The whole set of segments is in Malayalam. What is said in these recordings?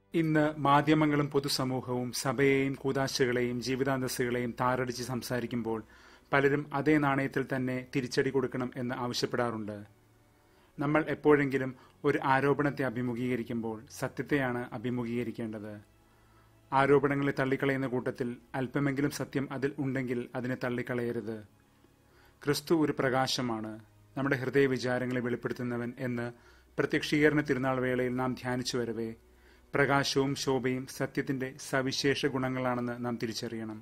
ഇന്ന് മാധ്യമങ്ങളും പൊതുസമൂഹവും സഭയെയും കൂതാശകളെയും ജീവിതാന്തസ്സുകളെയും താറടിച്ച് സംസാരിക്കുമ്പോൾ പലരും അതേ നാണയത്തിൽ തന്നെ തിരിച്ചടി കൊടുക്കണം എന്ന് ആവശ്യപ്പെടാറുണ്ട് നമ്മൾ എപ്പോഴെങ്കിലും ഒരു ആരോപണത്തെ അഭിമുഖീകരിക്കുമ്പോൾ സത്യത്തെയാണ് അഭിമുഖീകരിക്കേണ്ടത് ആരോപണങ്ങളെ തള്ളിക്കളയുന്ന കൂട്ടത്തിൽ അല്പമെങ്കിലും സത്യം അതിൽ ഉണ്ടെങ്കിൽ അതിനെ തള്ളിക്കളയരുത് ക്രിസ്തു ഒരു പ്രകാശമാണ് നമ്മുടെ ഹൃദയ വിചാരങ്ങളെ വെളിപ്പെടുത്തുന്നവൻ എന്ന് പ്രത്യക്ഷീകരണ തിരുനാൾ വേളയിൽ നാം ധ്യാനിച്ചു വരവേ പ്രകാശവും ശോഭയും സത്യത്തിന്റെ സവിശേഷ ഗുണങ്ങളാണെന്ന് നാം തിരിച്ചറിയണം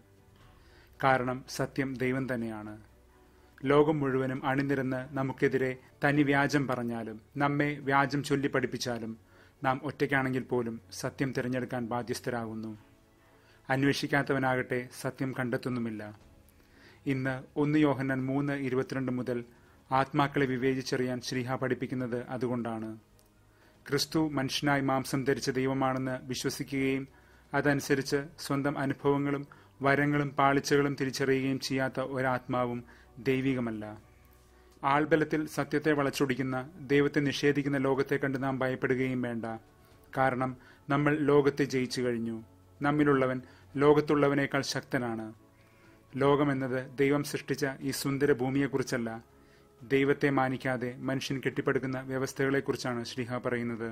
കാരണം സത്യം ദൈവം തന്നെയാണ് ലോകം മുഴുവനും അണിനിരന്ന് നമുക്കെതിരെ തനി വ്യാജം പറഞ്ഞാലും നമ്മെ വ്യാജം ചൊല്ലി പഠിപ്പിച്ചാലും നാം ഒറ്റയ്ക്കാണെങ്കിൽ പോലും സത്യം തിരഞ്ഞെടുക്കാൻ ബാധ്യസ്ഥരാകുന്നു അന്വേഷിക്കാത്തവനാകട്ടെ സത്യം കണ്ടെത്തുന്നുമില്ല ഇന്ന് ഒന്ന് യോഹന്നൻ മൂന്ന് ഇരുപത്തിരണ്ട് മുതൽ ആത്മാക്കളെ വിവേചിച്ചറിയാൻ ശ്രീഹ പഠിപ്പിക്കുന്നത് അതുകൊണ്ടാണ് ക്രിസ്തു മനുഷ്യനായി മാംസം ധരിച്ച ദൈവമാണെന്ന് വിശ്വസിക്കുകയും അതനുസരിച്ച് സ്വന്തം അനുഭവങ്ങളും വരങ്ങളും പാളിച്ചകളും തിരിച്ചറിയുകയും ചെയ്യാത്ത ഒരാത്മാവും ദൈവികമല്ല ആൾബലത്തിൽ സത്യത്തെ വളച്ചൊടിക്കുന്ന ദൈവത്തെ നിഷേധിക്കുന്ന ലോകത്തെ കണ്ട് നാം ഭയപ്പെടുകയും വേണ്ട കാരണം നമ്മൾ ലോകത്തെ ജയിച്ചു കഴിഞ്ഞു നമ്മിലുള്ളവൻ ലോകത്തുള്ളവനേക്കാൾ ശക്തനാണ് ലോകമെന്നത് ദൈവം സൃഷ്ടിച്ച ഈ സുന്ദര ഭൂമിയെക്കുറിച്ചല്ല ദൈവത്തെ മാനിക്കാതെ മനുഷ്യൻ കെട്ടിപ്പടുക്കുന്ന വ്യവസ്ഥകളെക്കുറിച്ചാണ് ശ്രീഹ പറയുന്നത്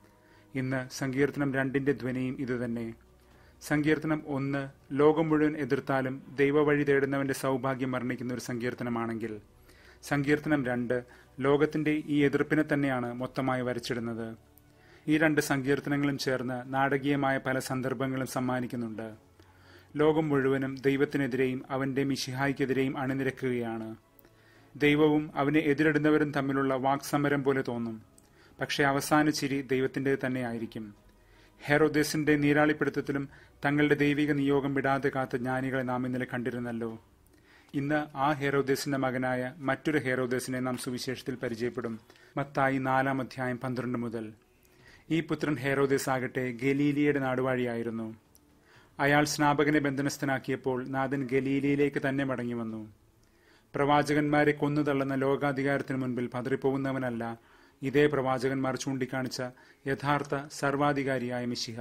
ഇന്ന് സങ്കീർത്തനം രണ്ടിന്റെ ധ്വനിയും ഇതുതന്നെ സങ്കീർത്തനം ഒന്ന് ലോകം മുഴുവൻ എതിർത്താലും ദൈവവഴി തേടുന്നവന്റെ സൗഭാഗ്യം വർണ്ണിക്കുന്ന ഒരു സങ്കീർത്തനമാണെങ്കിൽ സങ്കീർത്തനം രണ്ട് ലോകത്തിന്റെ ഈ എതിർപ്പിനെ തന്നെയാണ് മൊത്തമായി വരച്ചിടുന്നത് ഈ രണ്ട് സങ്കീർത്തനങ്ങളും ചേർന്ന് നാടകീയമായ പല സന്ദർഭങ്ങളും സമ്മാനിക്കുന്നുണ്ട് ലോകം മുഴുവനും ദൈവത്തിനെതിരെയും അവന്റെ മിഷിഹായ്ക്കെതിരെയും അണിനിരക്കുകയാണ് ദൈവവും അവനെ എതിരിടുന്നവരും തമ്മിലുള്ള വാക്സമരം പോലെ തോന്നും പക്ഷേ അവസാന ചിരി ദൈവത്തിന്റെ തന്നെയായിരിക്കും ഹെറോദേസിന്റെ നീരാളിപ്പിടുത്തത്തിലും തങ്ങളുടെ ദൈവിക നിയോഗം വിടാതെ കാത്ത ജ്ഞാനികളെ നാം ഇന്നലെ കണ്ടിരുന്നല്ലോ ഇന്ന് ആ ഹെറോദേസിന്റെ മകനായ മറ്റൊരു ഹെറോദേസിനെ നാം സുവിശേഷത്തിൽ പരിചയപ്പെടും മത്തായി നാലാം അധ്യായം പന്ത്രണ്ട് മുതൽ ഈ പുത്രൻ ഹെറോദേസ് ആകട്ടെ ഗലീലിയുടെ നാടുവാഴിയായിരുന്നു അയാൾ സ്നാപകനെ ബന്ധനസ്ഥനാക്കിയപ്പോൾ നാഥൻ ഗലീലിയിലേക്ക് തന്നെ മടങ്ങി വന്നു പ്രവാചകന്മാരെ കൊന്നുതള്ളുന്ന ലോകാധികാരത്തിന് മുൻപിൽ പതറിപ്പോകുന്നവനല്ല ഇതേ പ്രവാചകന്മാർ ചൂണ്ടിക്കാണിച്ച യഥാർത്ഥ സർവാധികാരിയായ മിശിഹ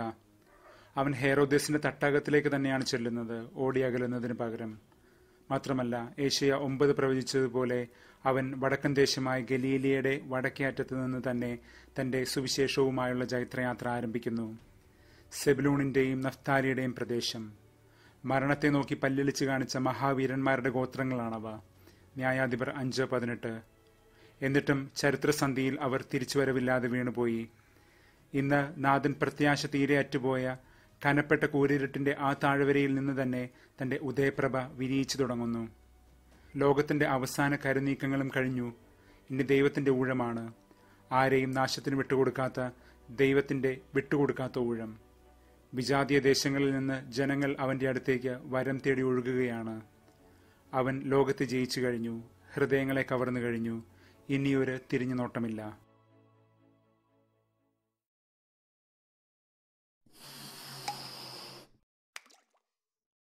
അവൻ ഹേറോദേസിന്റെ തട്ടകത്തിലേക്ക് തന്നെയാണ് ചെല്ലുന്നത് ഓടിയകലുന്നതിന് പകരം മാത്രമല്ല ഏഷ്യ ഒമ്പത് പ്രവചിച്ചതുപോലെ അവൻ വടക്കൻ ദേശമായ ഗലീലിയയുടെ വടക്കേ അറ്റത്ത് നിന്ന് തന്നെ തന്റെ സുവിശേഷവുമായുള്ള ജൈത്രയാത്ര ആരംഭിക്കുന്നു സെബിലൂണിന്റെയും നഫ്താലിയുടെയും പ്രദേശം മരണത്തെ നോക്കി പല്ലിളിച്ച് കാണിച്ച മഹാവീരന്മാരുടെ ഗോത്രങ്ങളാണവ ന്യായാധിപർ അഞ്ച് പതിനെട്ട് എന്നിട്ടും ചരിത്രസന്ധിയിൽ അവർ തിരിച്ചുവരവില്ലാതെ വീണുപോയി ഇന്ന് നാഥൻ പ്രത്യാശ തീരെ അറ്റുപോയ കനപ്പെട്ട കൂരിരുട്ടിന്റെ ആ താഴ്വരയിൽ നിന്ന് തന്നെ തന്റെ ഉദയപ്രഭ വിരിയിച്ചു തുടങ്ങുന്നു ലോകത്തിന്റെ അവസാന കരുനീക്കങ്ങളും കഴിഞ്ഞു ഇനി ദൈവത്തിന്റെ ഊഴമാണ് ആരെയും നാശത്തിന് വിട്ടുകൊടുക്കാത്ത ദൈവത്തിന്റെ വിട്ടുകൊടുക്കാത്ത ഊഴം വിജാതീയ ദേശങ്ങളിൽ നിന്ന് ജനങ്ങൾ അവന്റെ അടുത്തേക്ക് വരം തേടി ഒഴുകുകയാണ് അവൻ ലോകത്തെ ജയിച്ചു കഴിഞ്ഞു ഹൃദയങ്ങളെ കവർന്നു കഴിഞ്ഞു ഇനിയൊരു തിരിഞ്ഞു നോട്ടമില്ല